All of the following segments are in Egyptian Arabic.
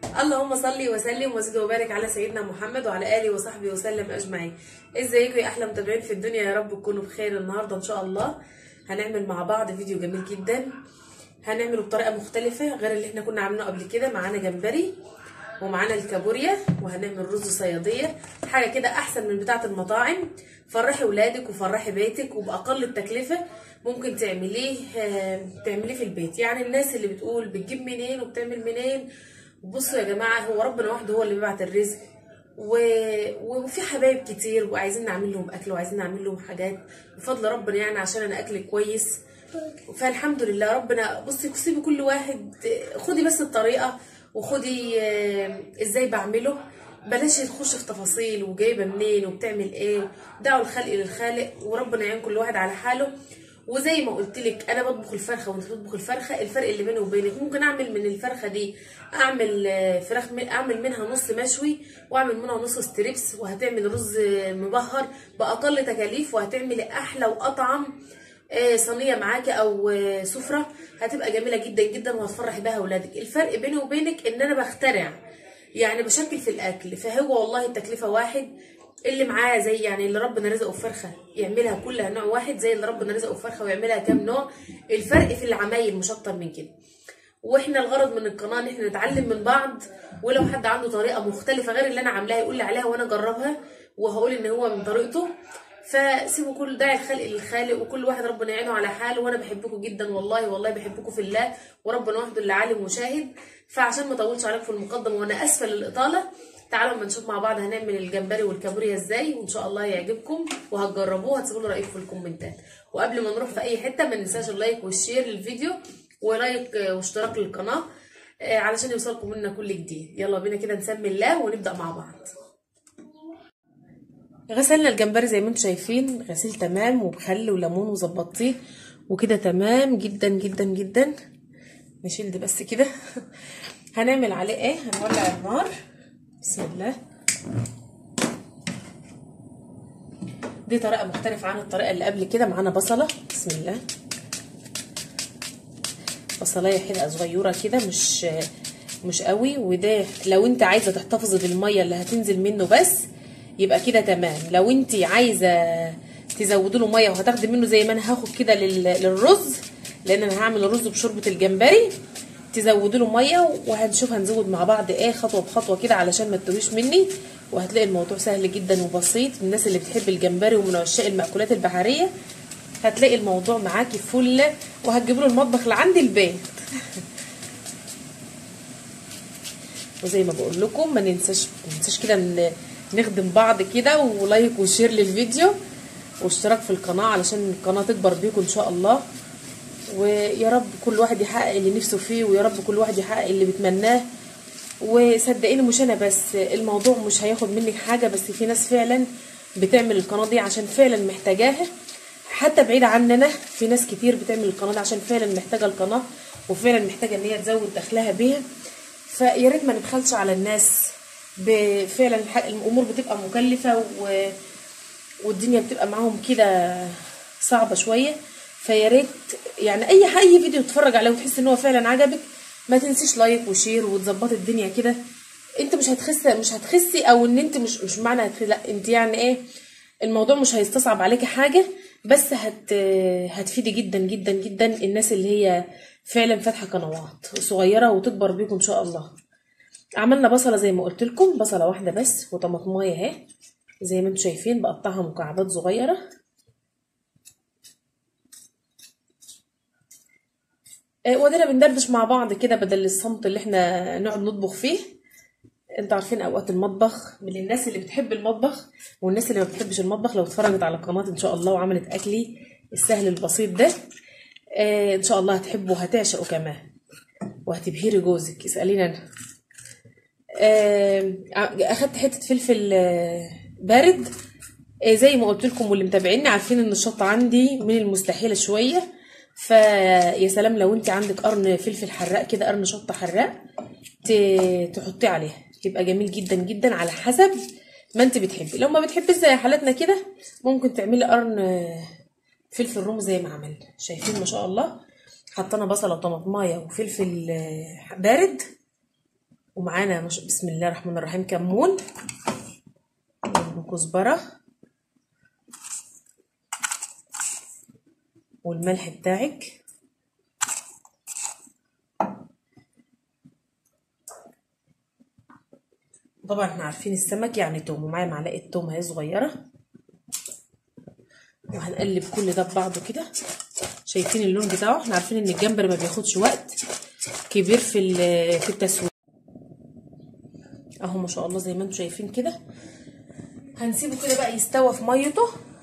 اللهم صل وسلم وزد وبارك على سيدنا محمد وعلى اله وصحبه وسلم اجمعين ازيكم يا احلى متابعين في الدنيا يا رب تكونوا بخير النهارده ان شاء الله هنعمل مع بعض فيديو جميل جدا هنعمله بطريقه مختلفه غير اللي احنا كنا عاملينه قبل كده معانا جمبري ومعانا الكابوريا وهنعمل رز صياديه حاجه كده احسن من بتاعه المطاعم فرحي ولادك وفرحي بيتك وباقل التكلفه ممكن تعمليه تعمليه في البيت يعني الناس اللي بتقول بتجيب منين وبتعمل منين بصوا يا جماعه هو ربنا وحده هو اللي بيبعت الرزق و... وفي حبايب كتير وعايزين نعمل لهم اكل وعايزين نعمل لهم حاجات بفضل ربنا يعني عشان انا اكل كويس فالحمد لله ربنا بصي سيبي كل واحد خدي بس الطريقه وخدي ازاي بعمله بلاش تخش في تفاصيل وجايبه منين وبتعمل ايه دعوا الخلق للخالق وربنا يعين كل واحد على حاله وزي ما قلت لك انا بطبخ الفرخه وانت بتطبخ الفرخه الفرق اللي بيني وبينك ممكن اعمل من الفرخه دي اعمل فراخ اعمل منها نص مشوي واعمل منها نص ستريبس وهتعمل رز مبهر باقل تكاليف وهتعملي احلى واطعم صينيه معاكي او سفره هتبقى جميله جدا جدا وهتفرحي بها اولادك الفرق بيني وبينك ان انا بخترع يعني بشكل في الاكل فهو والله التكلفه واحد اللي معاه زي يعني اللي ربنا رزقه بفرخه يعملها كلها نوع واحد زي اللي ربنا رزقه بفرخه ويعملها كام نوع الفرق في العمايل مش اكتر من كده واحنا الغرض من القناه ان احنا نتعلم من بعض ولو حد عنده طريقه مختلفه غير اللي انا عاملاها يقول لي عليها وانا اجربها وهقول ان هو من طريقته فسيبوا كل داعي الخلق للخالق وكل واحد ربنا يعينه على حاله وانا بحبكم جدا والله والله بحبكم في الله وربنا وحده اللي عالم وشاهد فعشان ما اطولش عليكم في المقدمه وانا اسفه للاطاله تعالوا اما نشوف مع بعض هنعمل الجمبري والكابوريا ازاي وان شاء الله يعجبكم وهتجربوه وهتسيبوا لي رايكم في الكومنتات وقبل ما نروح في اي حته ما ننساش اللايك والشير للفيديو ولايك واشتراك للقناه علشان يوصلكم منا كل جديد يلا بينا كده نسمي الله ونبدا مع بعض غسلنا الجمبري زي ما انتم شايفين غسيل تمام وبخل وليمون وظبطيه وكده تمام جدا جدا جدا نشيل ده بس كده هنعمل عليه ايه هنولع النار بسم الله دي طريقه مختلفه عن الطريقه اللي قبل كده معانا بصله بسم الله بصلايه كده صغيره كده مش مش قوي وده لو انت عايزه تحتفظي بالميه اللي هتنزل منه بس يبقى كده تمام لو انت عايزه تزودوا له ميه وهتاخدي منه زي ما انا هاخد كده للرز لان انا هعمل الرز بشوربه الجمبري تزودوا له ميه وهنشوف هنزود مع بعض ايه خطوه بخطوه كده علشان ما تتوهيش مني وهتلاقي الموضوع سهل جدا وبسيط الناس اللي بتحب الجمبري ومن عشاق المأكولات البحريه هتلاقي الموضوع معاكي فل وهتجيبوا له المطبخ لعند البيت وزي ما بقول لكم ما ننساش ما ننساش كده نخدم بعض كده ولايك وشير للفيديو واشتراك في القناه علشان القناه تكبر بيكم ان شاء الله ويا رب كل واحد يحقق اللي نفسه فيه ويا رب كل واحد يحقق اللي بيتمناه وصدقيني مش انا بس الموضوع مش هياخد منك حاجه بس في ناس فعلا بتعمل القناه دي عشان فعلا محتاجاها حتى بعيد عننا في ناس كتير بتعمل القناه دي عشان فعلا محتاجه القناه وفعلا محتاجه ان هي تزود دخلها بيها فيا ريت ما نبخلش على الناس فعلا الامور بتبقى مكلفه و... والدنيا بتبقى معاهم كده صعبه شويه فيا ريت يعني اي اي فيديو تتفرج عليه وتحس ان هو فعلا عجبك ما تنسيش لايك وشير وتظبطي الدنيا كده انت مش هتخسي مش هتخسي او ان انت مش مش معنى هتخسي لا انت يعني ايه الموضوع مش هيستصعب عليكي حاجه بس هت هتفيدي جدا جدا جدا الناس اللي هي فعلا فاتحه قنوات صغيره وتكبر بيكم ان شاء الله عملنا بصله زي ما قلت لكم بصله واحده بس وطماطمايه اهي زي ما انتم شايفين بقطعها مكعبات صغيره ودينا بندردش مع بعض كده بدل الصمت اللي احنا نقعد نطبخ فيه انتوا عارفين اوقات المطبخ من الناس اللي بتحب المطبخ والناس اللي ما بتحبش المطبخ لو اتفرجت على القناه ان شاء الله وعملت اكلي السهل البسيط ده اه ان شاء الله هتحبه وهتعشقه كمان وهتبهري جوزك اساليني انا اه اخدت حته فلفل بارد اه زي ما قلت لكم واللي متابعيني عارفين ان الشطه عندي من المستحيله شويه فيا سلام لو انت عندك قرن فلفل حراق كده قرن شطه حراق تحطيه عليها يبقى جميل جدا جدا على حسب ما انت بتحبي لو ما بتحبيش زي حالتنا كده ممكن تعملي قرن فلفل روم زي ما عملنا شايفين ما شاء الله حطينا بصله وطماطمايه وفلفل بارد ومعانا مش... بسم الله الرحمن الرحيم كمون وكزبره والملح بتاعك طبعا احنا عارفين السمك يعني توم ومعايا معلقه توم اهي صغيره وهنقلب كل ده ببعضه كده شايفين اللون بتاعه احنا عارفين ان الجمبري ما بياخدش وقت كبير في في التسويه اهو ما شاء الله زي ما انتم شايفين كده هنسيبه كده بقى يستوى في ميته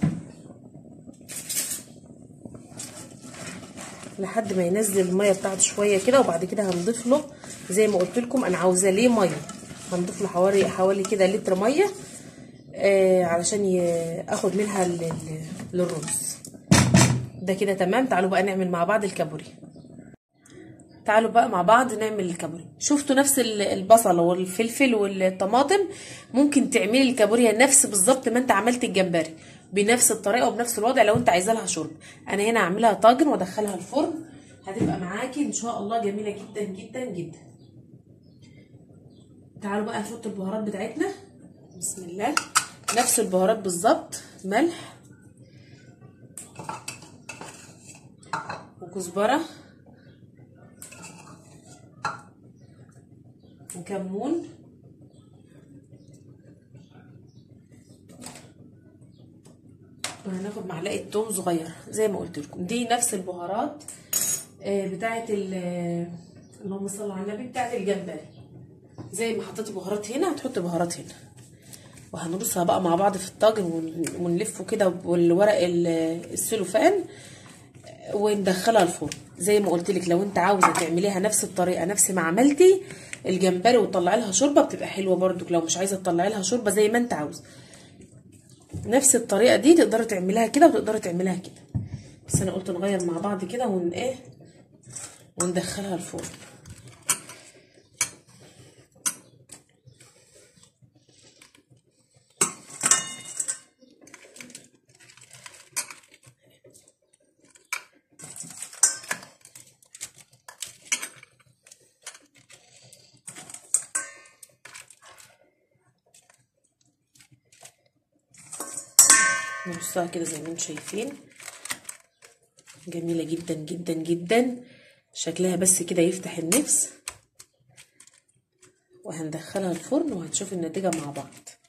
لحد ما ينزل الميه بتاعته شويه كده وبعد كده هنضيف له زي ما قلت لكم انا عاوزاه ليه ميه هنضيف له حوالي حوالي كده لتر ميه آه علشان اخد منها للرز ده كده تمام تعالوا بقى نعمل مع بعض الكابوري تعالوا بقى مع بعض نعمل الكابوري شفتوا نفس البصل والفلفل والطماطم ممكن تعملي الكابوريا نفس بالظبط ما انت عملت الجمبري بنفس الطريقه وبنفس الوضع لو انت عايزه لها شرب انا هنا هعملها طاجن وادخلها الفرن هتبقى معاكي ان شاء الله جميله جدا جدا جدا تعالوا بقى نحط البهارات بتاعتنا بسم الله نفس البهارات بالظبط ملح وكزبره وكمون وهناخد معلقه توم صغيره زي ما قلت لكم دي نفس البهارات بتاعه اللهم صل على النبي بتاعه الجمبري زي ما حطيت بهارات هنا هتحط بهارات هنا وهنرصها بقى مع بعض في الطاجن ونلفه كده بالورق السلوفان وندخلها الفرن زي ما قلت لك لو انت عاوزه تعمليها نفس الطريقه نفس ما عملتي الجمبري وتطلعي لها شوربه بتبقى حلوه برضك لو مش عايزه تطلعي لها شوربه زي ما انت عاوزه نفس الطريقه دي تقدري تعمليها كده وتقدري تعمليها كده بس انا قلت نغير مع بعض كده ون ايه وندخلها الفرن نرصها كده زي ما انتم شايفين جميلة جدا جدا جدا شكلها بس كده يفتح النفس وهندخلها الفرن وهنشوف النتيجة مع بعض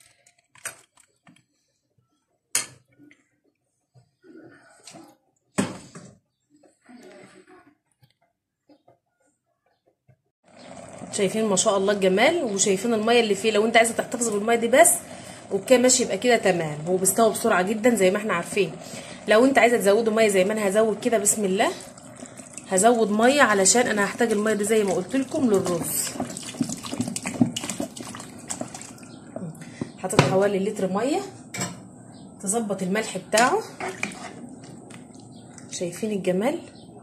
شايفين ما شاء الله الجمال وشايفين الميه اللي فيه لو انت عايزه تحتفظ بالميه دي بس اوكي ماشي يبقى كده تمام هو بيستوي بسرعه جدا زي ما احنا عارفين لو انت عايزه تزودوا ميه زي ما انا هزود كده بسم الله هزود ميه علشان انا هحتاج الميه دي زي ما قلت لكم للرز حطيت حوالي لتر ميه تظبط الملح بتاعه شايفين الجمال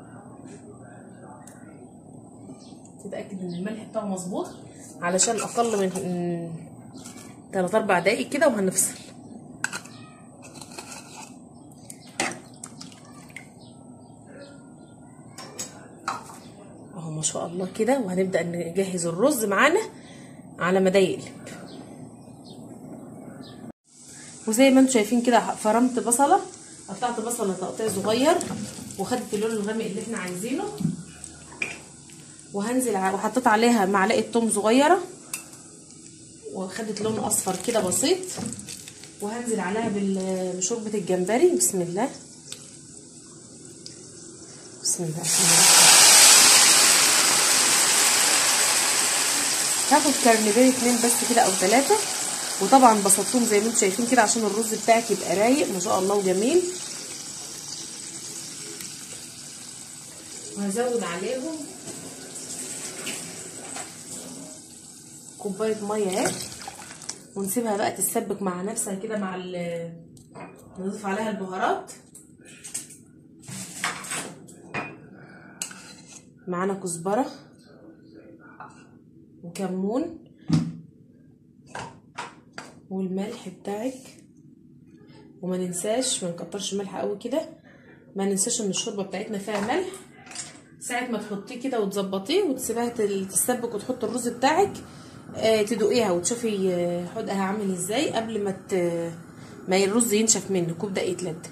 تتاكد ان الملح بتاعه مظبوط علشان اقل من 3 4 دقايق كده وهنفصل اهو ما شاء الله كده وهنبدا نجهز الرز معانا على ما ده يقلب وزي ما انتم شايفين كده فرمت بصله قطعت بصله تقطيع صغير وخدت اللون الغامق اللي احنا عايزينه وهنزل وحطيت عليها معلقه توم صغيره وخدت لون اصفر كده بسيط وهنزل عليها بشوربه الجمبري بسم الله بسم الله الرحمن الرحيم هاخد كرنبيه اتنين بس كده او ثلاثه وطبعا بسطتهم زي ما انتم شايفين كده عشان الرز بتاعك يبقى رايق ما شاء الله وجميل وهزود عليهم كوبايه ميه اهي ونسيبها بقى تتسبك مع نفسها كده مع ال نضيف عليها البهارات معانا كزبره وكمون والملح بتاعك وما ننساش ما نكترش ملح قوي كده ما ننساش ان الشوربه بتاعتنا فيها ملح ساعه ما تحطيه كده وتظبطيه وتسيبها تتسبك وتحط الرز بتاعك آه تدوقيها وتشوفي آه، حدقها عامل ازاي قبل ما ت... ما الرز ينشف منك ويبدا يتلد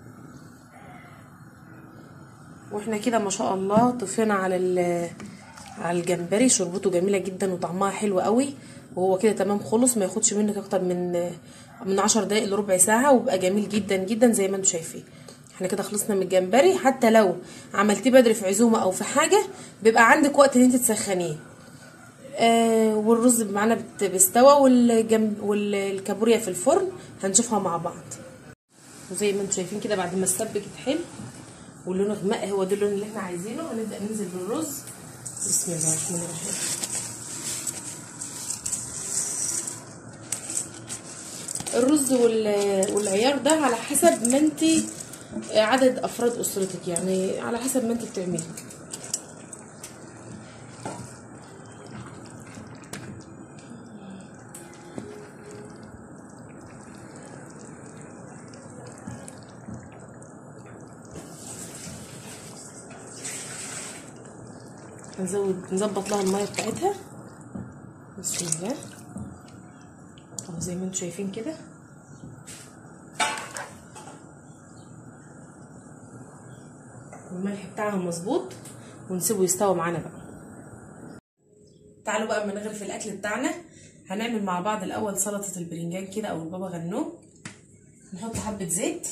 واحنا كده ما شاء الله طفينا على ال... على الجمبري شربته جميله جدا وطعمها حلو قوي وهو كده تمام خلص ما ياخدش منك اكتر من من عشر دقايق لربع ساعه ويبقى جميل جدا جدا زي ما انتم شايفين احنا كده خلصنا من الجمبري حتى لو عملتيه بدري في عزومه او في حاجه بيبقى عندك وقت ان انت تسخنيه آه والرز معانا بت- بيستوى والجنب والكابوريا في الفرن هنشوفها مع بعض وزي ما انتم شايفين كده بعد ما اتسبكت حلو واللون غمق هو ده اللون اللي احنا عايزينه هنبدا ننزل بالرز بسم الله الرحمن الرحيم الرز وال- والعيار ده على حسب ما انت عدد افراد اسرتك يعني على حسب ما انت بتعملي هنزود نظبط لها الميه بتاعتها بسم الله اهو زي ما انتم شايفين كده الملح بتاعها مظبوط ونسيبه يستوى معانا بقى تعالوا بقى اما نغرف الاكل بتاعنا هنعمل مع بعض الاول سلطه البرنجان كده او البابا غنوج نحط حبه زيت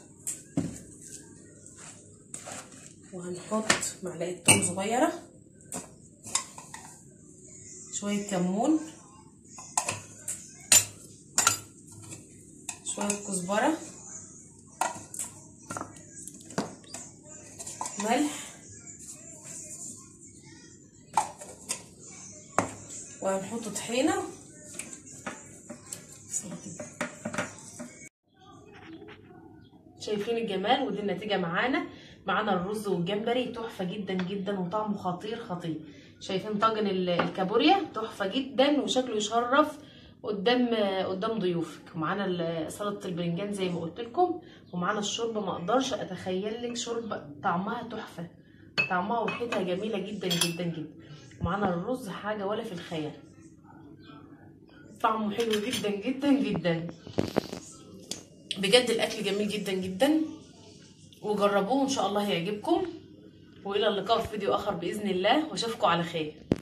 وهنحط معلقه توم صغيره شويه كمون شويه كزبره ملح وهنحط طحينه شايفين الجمال ودي النتيجه معانا معانا الرز والجمبري تحفه جدا جدا وطعمه خطير خطير شايفين طاجن ال- الكابوريا تحفه جدا وشكله يشرف قدام قدام ضيوفك ومعانا ال- سلطه البرنجان زي ما قلت لكم ومعانا الشوربه ما اقدرش اتخيل لك شوربه طعمها تحفه طعمها وريحتها جميله جدا جدا جدا ومعانا الرز حاجه ولا في الخيال طعمه حلو جدا جدا جدا بجد الاكل جميل جدا جدا وجربوه ان شاء الله هيعجبكم والى اللقاء في فيديو اخر باذن الله واشوفكم على خير